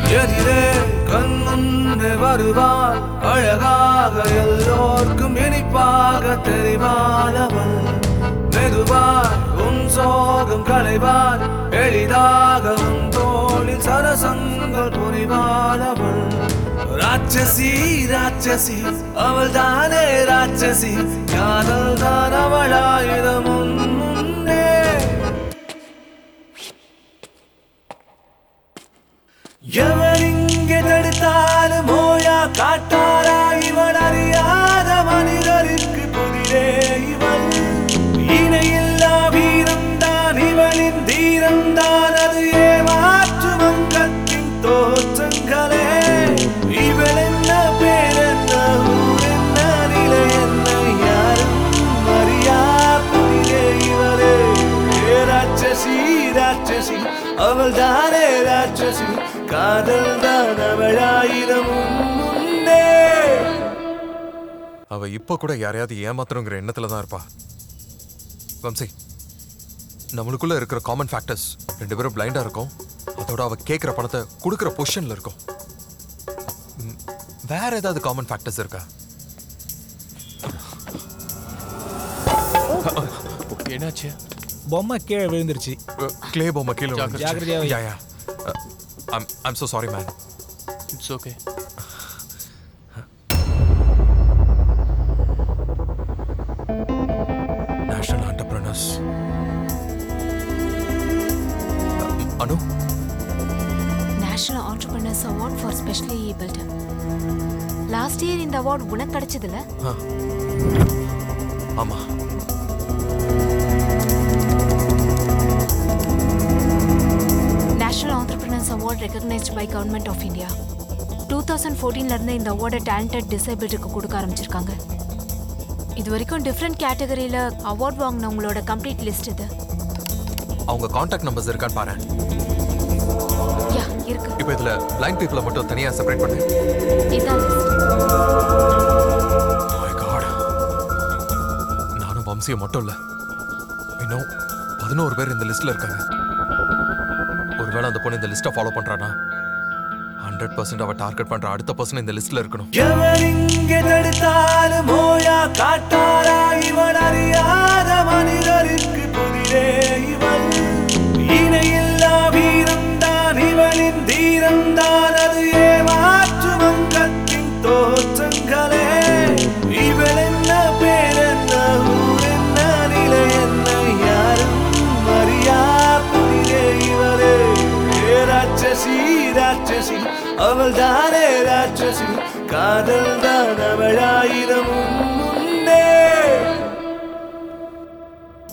எதிரே கண் முன்னே வருவாள் அழகாக எல்லோர்க்கும் இனிப்பாக தெரிவானவள் மெதுவாய் உன் சோகம் களைவாள் எளிதாக உன் தோளில் சரசங்கள் புரிவானவள் ராட்சசி ராட்சசி அவள் தானே ராட்சசி காதல் தான் அவளாயிரம் உன் முன்னே எவர் இங்கே தடுத்தாலும் ஓயா காட்டாரா இவன் அறியாத மனிதருக்கு புதிரே இவள் இணையில்லா வீரம்தான் இவளின் தீரம்தான் அது ஏமாற்று வங்கத்தின் தோற்றங்களே இவள் என்ன பேர் என்ன ஊர் என்ன நிலை என்ன யாரும் அறியா புதிரே இவளே ஏ ராட்சசி ராட்சசி அவள் தானே ராட்சசி காதல் தான் அவளாயிரம் முன்னே அவ இப்ப கூட யாரையாவது ஏமாத்தணுங்கிற எண்ணத்துல தான் இருப்பா வம்சி நம்மளுக்குள்ள இருக்கிற காமன் ஃபேக்டர்ஸ் ரெண்டு பேரும் பிளைண்டா இருக்கோம் அதோட அவ கேட்குற பணத்தை கொடுக்குற பொசிஷன்ல இருக்கும் ம், வேற ஏதாவது காமன் ஃபேக்டர்ஸ் இருக்கா என்னாச்சு பொம்மை கீழே விழுந்துருச்சு கிளே பொம்மை கீழே விழுந்துருச்சு. ஜாக்கிரதையா வை. Yeah, yeah. Uh, I'm I'm so sorry, man. It's okay National entrepreneurs. Uh, அனு national entrepreneurs award for specially abled last year இந்த அவார்ட் உனக்கு கிடைச்சதுல ஆ. ஆமா national entrepreneurs award recognised by government of India two thousand ஃபோர்டீன்ல இருந்து இந்த அவார்டை talented டிசேபிலிட்டிக்கு கொடுக்க ஆரம்பிச்சிருக்காங்க இது வரைக்கும் டிஃப்ரெண்ட் கேட்டகரியில அவார்ட் வாங்கினவங்களோட கம்ப்ளீட் லிஸ்ட் இது அவங்க காண்டாக்ட் நம்பர்ஸ் இருக்கான்னு பாரு யா இருக்கு இப்போ இதுல பிளைண்ட் பீப்புளை மட்டும் தனியா செப்பரேட் பண்ணு இதான் லிஸ்ட் My God. நானும் வம்சியம் மட்டும் இல்ல இன்னும் பதினோரு பேர் இந்த லிஸ்ட்ல இருக்காங்க ஒருவேளை அந்த பொண்ணு இந்த லிஸ்ட்டை ஃபாலோ பண்றானா ஹண்ட்ரட் பர்சன்ட் அவ டார்கெட் பண்ற அடுத்த பர்சன் இந்த லிஸ்ட்ல இருக்கணும் எவர் இங்கே தடுத்தாலும் ஓயா காட்டாரா இவன் அறியாத மனிதருக்கு புதிரே இவள் இணையில்லா வீரம்தான் இவளின் தீரம்தான் அது ஏமாற்று வங்கத்தின் தோற்றங்களே இவள் என்ன பேர் என்ன ஊர் என்ன நிலை என்ன யாரும் அறியா புதிரே இவளே ஏ ராட்சசி ராட்சசி அவள் தானே ராட்சசி காதல் தான் அவளாயிரம்